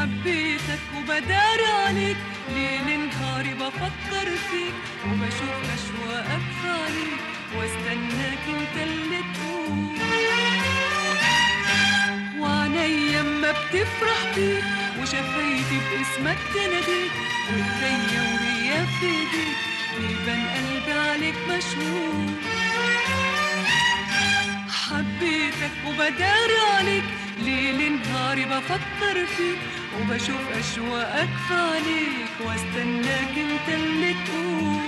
حبيتك وبداري عليك ليل نهاري بفكر فيك وبشوف أشواقك في عليك واستناك انت اللي تقول وعينيا ما بتفرح بيك وشفايفي باسمك تناديك وايديا وهي في ايديك بيبان قلبي عليك مشهور حبيتك وبداري عليك ليل نهاري بفكر فيك وبشوف أشواقك في عليك واستناك انت اللي تقول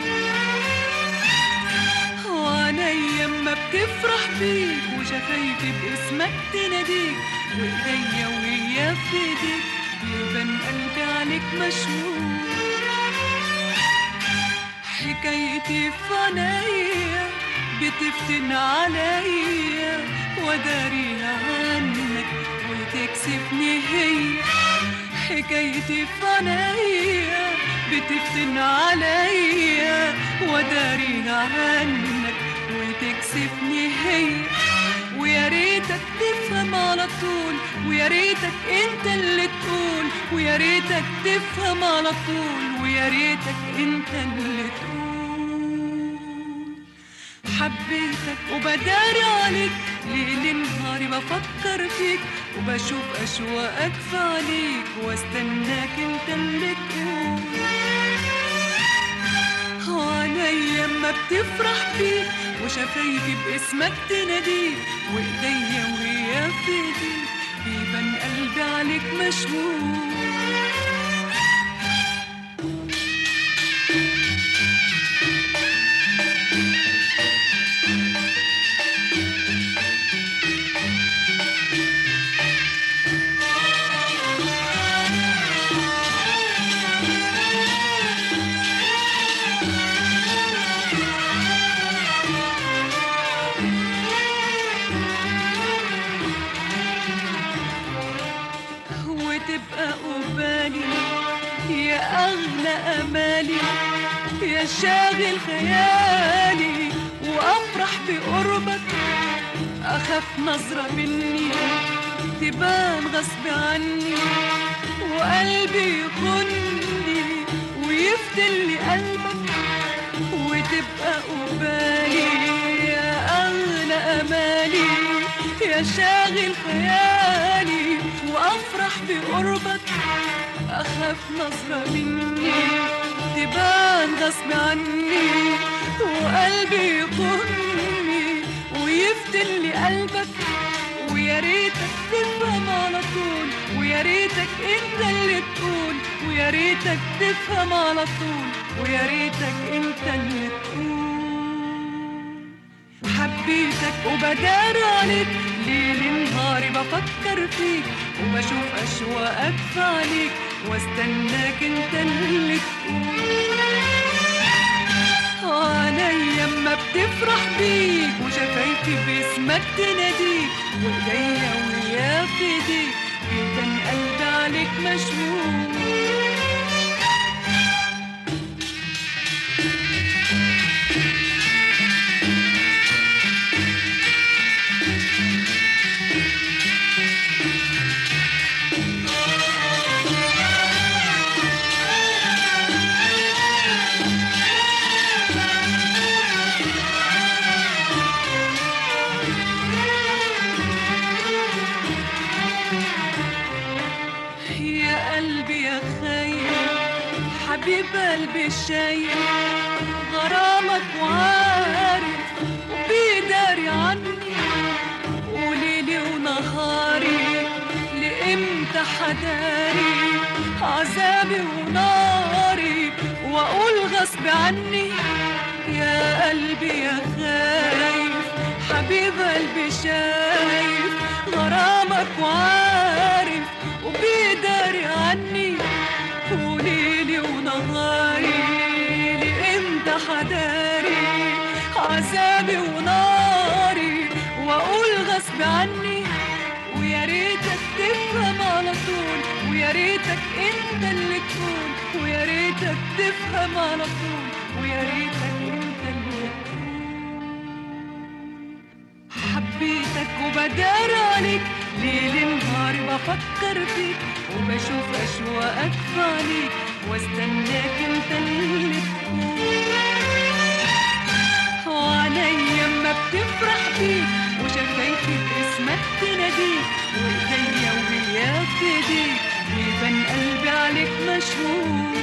وعينيا ما بتفرح بيك وشفايفي باسمك تناديك وايديا وهي في ايديك بيبان قلبي عليك مشهور حكايتي في عينيا بتفتن عليا وداريها عنك وتكسفني هي حكايتي في عينيا بتفتن عليا وداريها عنك وتكسفني هي ويا ريتك تفهم على طول ويا ريتك انت اللي تقول ويا ريتك تفهم على طول ويا ريتك انت اللي تقول حبيتك وبداري عليك ليل نهاري بفكر فيك وبشوف أشواقك في عليك واستناك انت اللي تقول عينيا ما بتفرح بيك وشفايفي باسمك تناديك وايديا وهي في ايديك بيبان قلبي عليك مشهور وتبقى قبالي يا أغلى أمالي يا شاغل خيالي وأفرح بقربك أخاف نظرة مني تبان غصب عني وقلبي يخني ويفتل لي قلبك وتبقى قبالي يا أغلى أمالي يا شاغل خيالي وأفرح بقربك أخاف نظرة مني تبان غصب عني وقلبي يخني ويفتل لي قلبك ويا ريتك تفهم على طول ويا ريتك انت اللي تقول ويا ريتك تفهم على طول ويا ريتك انت اللي تقول حبيتك وبدار عليك ليل نهاري بفكر فيك وبشوف أشواقك في عليك واستناك انت اللي تقول عينيا ما بتفرح بيك وشفايفي باسمك تناديك وايديا ويا في ايديك بيبان قلبي عليك مشهور يا قلبي يا خير حبيب قلبي الشايل غرامك وعارف وبيداري عني وليلي ونهاري لإمتى حداري عذابي وناري وأقول غصب عني يا قلبي يا خايف حبيب قلبي شايف غرامك وعارف وبيداري عني وليلي ونهاري لإمتى حداري عذابي وناري وأقول غصب عني ويا ريتك تفهم على طول ويا ريتك انت اللي تقول ويا ريتك تفهم على طول ويا ريتك انت اللي تقول حبيتك وبدار عليك ليل نهاري بفكر فيك وبشوف أشواقك في عينيك واستناك انت اللي تكون وعليا اما بتفرح بيك وشفايفي باسمك تناديك وايديا وهي في ايديك بيبان قلبي عليك مشهور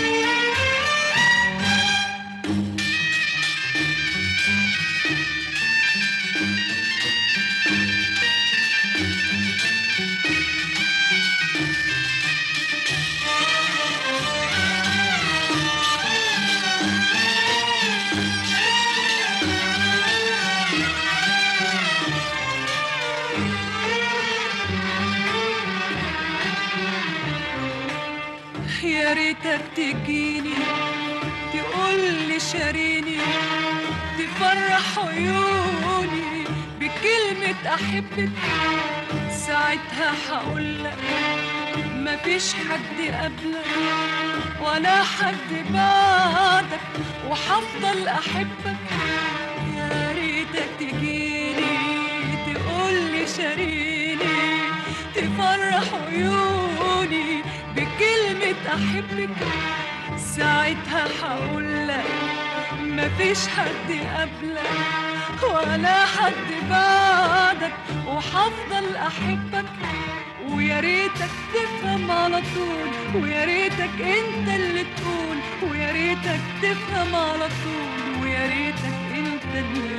يا ريتك تجيني تقولي شاريني تفرح عيوني بكلمة أحبك ساعتها هقولك مفيش حد قبلك ولا حد بعدك وحفضل أحبك يا ريتك تجيني تقولي شاريني تفرح عيوني بكلمة أحبك ساعتها هقولك مفيش حد قبلك ولا حد بعدك وحفضل أحبك ويا ريتك تفهم على طول ويا ريتك انت اللي تقول ويا ريتك تفهم على طول ويا ريتك انت اللي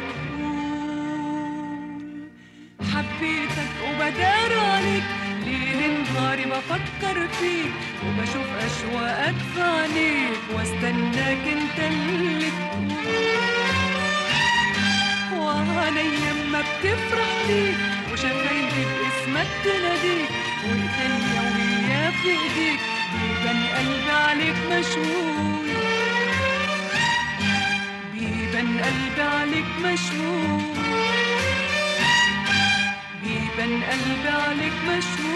تقول حبيتك وبدار عليك ليل نهاري بفكر فيك وبشوف أشواقك في عينيك واستناك انت اللي تقول وعليا اما بتفرح بيك وشفايفي باسمك تناديك وايديا وهي في ايديك بيبان قلبي عليك مشهور بيبان قلبي عليك مشهور بيبان قلبي عليك مشهور